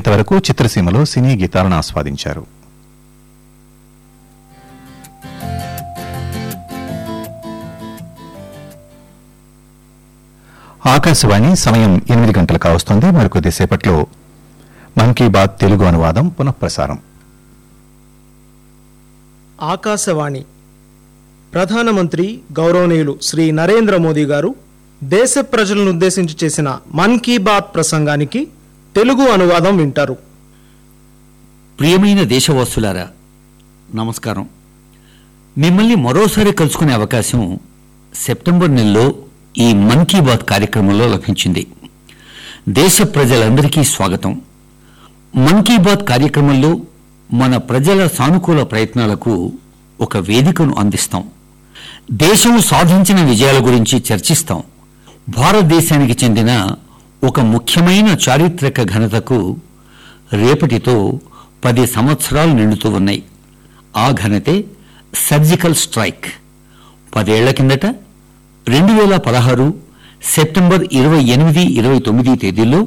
ఇంతవరకు చిత్రసీమలో సినీ గీతాలను ఆస్వాదించారు ఆకాశవాణి సమయం ఎనిమిది గంటలు కావస్తోంది మరికొద్దిసేపట్లో మన్ కీ బాత్ తెలుగు అనువాదం పునఃప్రసారం ఆకాశవాణి ప్రధానమంత్రి గౌరవనీయులు శ్రీ నరేంద్ర మోదీ గారు దేశ ప్రజలను ఉద్దేశించి చేసిన మన్ కీ బాత్ ప్రసంగానికి తెలుగు అనువాదం వింటారు ప్రియమైన దేశవాసులారా నమస్కారం మిమ్మల్ని మరోసారి కలుసుకునే అవకాశం సెప్టెంబర్ నెలలో ఈ మన్ కీ బాత్ కార్యక్రమంలో లభించింది దేశ ప్రజలందరికీ స్వాగతం మన్ కీ బాత్ కార్యక్రమంలో మన ప్రజల సానుకూల ప్రయత్నాలకు ఒక వేదికను అందిస్తాం దేశం సాధించిన విజయాల గురించి చర్చిస్తాం భారతదేశానికి చెందిన ఒక ముఖ్యమైన చారిత్రక ఘనతకు రేపటితో పది సంవత్సరాలు నిండుతూ ఉన్నాయి ఆ ఘనతే సర్జికల్ స్ట్రైక్ పదేళ్ల కిందట రెండు వేల పదహారు సెప్టెంబర్ ఇరవై ఎనిమిది ఇరవై తొమ్మిది తేదీల్లో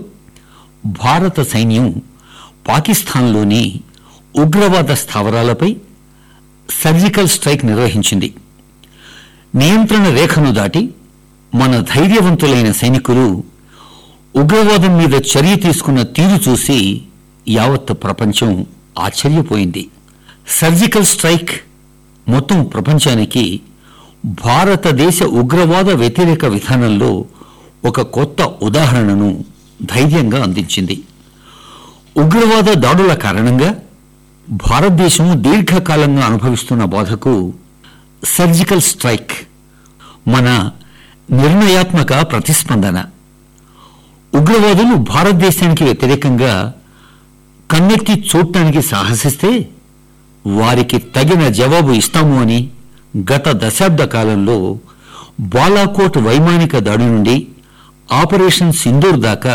భారత సైన్యం పాకిస్తాన్లోని ఉగ్రవాద స్థావరాలపై సర్జికల్ స్ట్రైక్ నిర్వహించింది నియంత్రణ రేఖను దాటి మన ధైర్యవంతులైన సైనికులు ఉగ్రవాదం మీద చర్య తీసుకున్న తీరు చూసి యావత్ ప్రపంచం ఆశ్చర్యపోయింది సర్జికల్ స్ట్రైక్ మొత్తం ప్రపంచానికి భారతదేశ ఉగ్రవాద వ్యతిరేక విధానంలో ఒక కొత్త ఉదాహరణను ధైర్యంగా అందించింది ఉగ్రవాద దాడుల కారణంగా భారతదేశం దీర్ఘకాలంగా అనుభవిస్తున్న బాధకు సర్జికల్ స్ట్రైక్ మన నిర్ణయాత్మక ప్రతిస్పందన ఉగ్రవాదులు భారతదేశానికి వ్యతిరేకంగా కన్నెత్తి చూడటానికి సాహసిస్తే వారికి తగిన జవాబు ఇస్తాము అని గత దశాబ్ద కాలంలో బాలాకోట్ వైమానిక దాడి నుండి ఆపరేషన్ సింధూర్ దాకా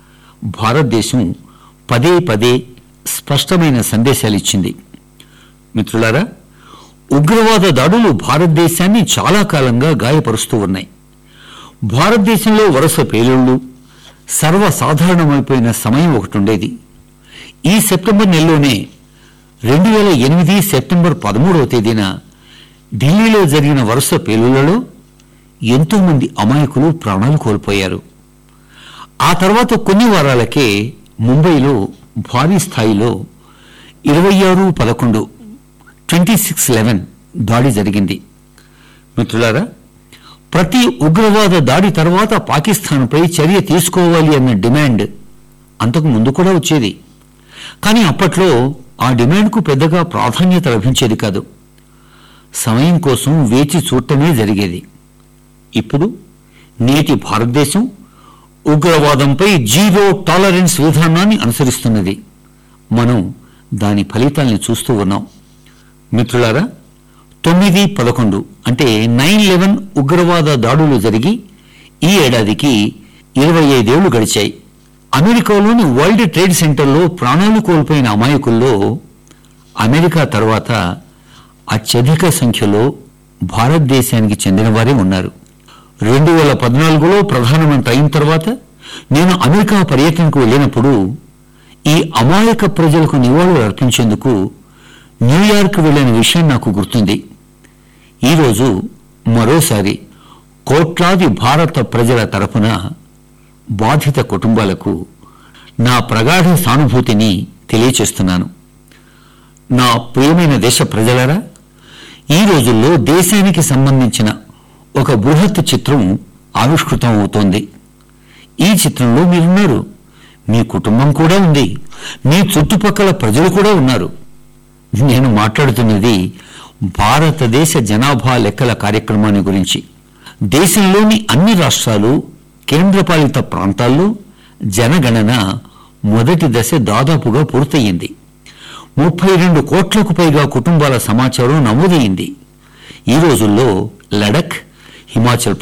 భారతదేశం పదే పదే స్పష్టమైన సందేశాలిచ్చింది మిత్రులారా ఉగ్రవాద దాడులు భారతదేశాన్ని చాలా కాలంగా గాయపరుస్తూ ఉన్నాయి భారతదేశంలో వరుస పేలుళ్లు సర్వసాధారణమైపోయిన సమయం ఒకటి ఉండేది ఈ సెప్టెంబర్ నెలలోనే రెండు వేల ఎనిమిది సెప్టెంబర్ పదమూడవ తేదీన ఢిల్లీలో జరిగిన వరుస పేలుళ్లలో ఎంతో మంది అమాయకులు ప్రాణాలు కోల్పోయారు ఆ తర్వాత కొన్ని వారాలకే ముంబైలో భారీ స్థాయిలో ఇరవై ఆరు పదకొండు ట్వంటీ సిక్స్ లెవెన్ దాడి జరిగింది మిత్రులారా ప్రతి ఉగ్రవాద దాడి తర్వాత పాకిస్తాన్పై చర్య తీసుకోవాలి అన్న డిమాండ్ అంతకు ముందు కూడా వచ్చేది కానీ అప్పట్లో ఆ డిమాండ్కు పెద్దగా ప్రాధాన్యత లభించేది కాదు సమయం కోసం వేచి చూడటమే జరిగేది ఇప్పుడు నేటి భారతదేశం ఉగ్రవాదంపై జీరో టాలరెన్స్ విధానాన్ని అనుసరిస్తున్నది మనం దాని ఫలితాల్ని చూస్తూ ఉన్నాం మిత్రులారా తొమ్మిది పదకొండు అంటే నైన్ లెవెన్ ఉగ్రవాద దాడులు జరిగి ఈ ఏడాదికి ఇరవై ఐదేళ్లు గడిచాయి అమెరికాలోని వరల్డ్ ట్రేడ్ సెంటర్లో ప్రాణాలు కోల్పోయిన అమాయకుల్లో అమెరికా తర్వాత అత్యధిక సంఖ్యలో భారతదేశానికి చెందిన వారే ఉన్నారు రెండు వేల పద్నాలుగులో ప్రధానమంత్రి అయిన తర్వాత నేను అమెరికా పర్యటనకు వెళ్ళినప్పుడు ఈ అమాయక ప్రజలకు నివాళులు అర్పించేందుకు న్యూయార్క్ వెళ్లిన విషయం నాకు గుర్తుంది ఈరోజు మరోసారి కోట్లాది భారత ప్రజల తరపున బాధిత కుటుంబాలకు నా ప్రగాఢ సానుభూతిని తెలియచేస్తున్నాను నా ప్రియమైన దేశ ప్రజలరా ఈ రోజుల్లో దేశానికి సంబంధించిన ఒక బృహత్ చిత్రం ఆవిష్కృతం అవుతోంది ఈ చిత్రంలో మీరున్నారు మీ కుటుంబం కూడా ఉంది మీ చుట్టుపక్కల ప్రజలు కూడా ఉన్నారు నేను మాట్లాడుతున్నది భారతదేశ జనాభా లెక్కల కార్యక్రమాన్ని గురించి దేశంలోని అన్ని రాష్ట్రాలు కేంద్రపాలిత ప్రాంతాల్లో జనగణన మొదటి దశ దాదాపుగా పూర్తయింది ముప్పై రెండు కోట్లకు పైగా కుటుంబాల సమాచారం నమోదైంది ఈ రోజుల్లో లడక్ హిమాచల్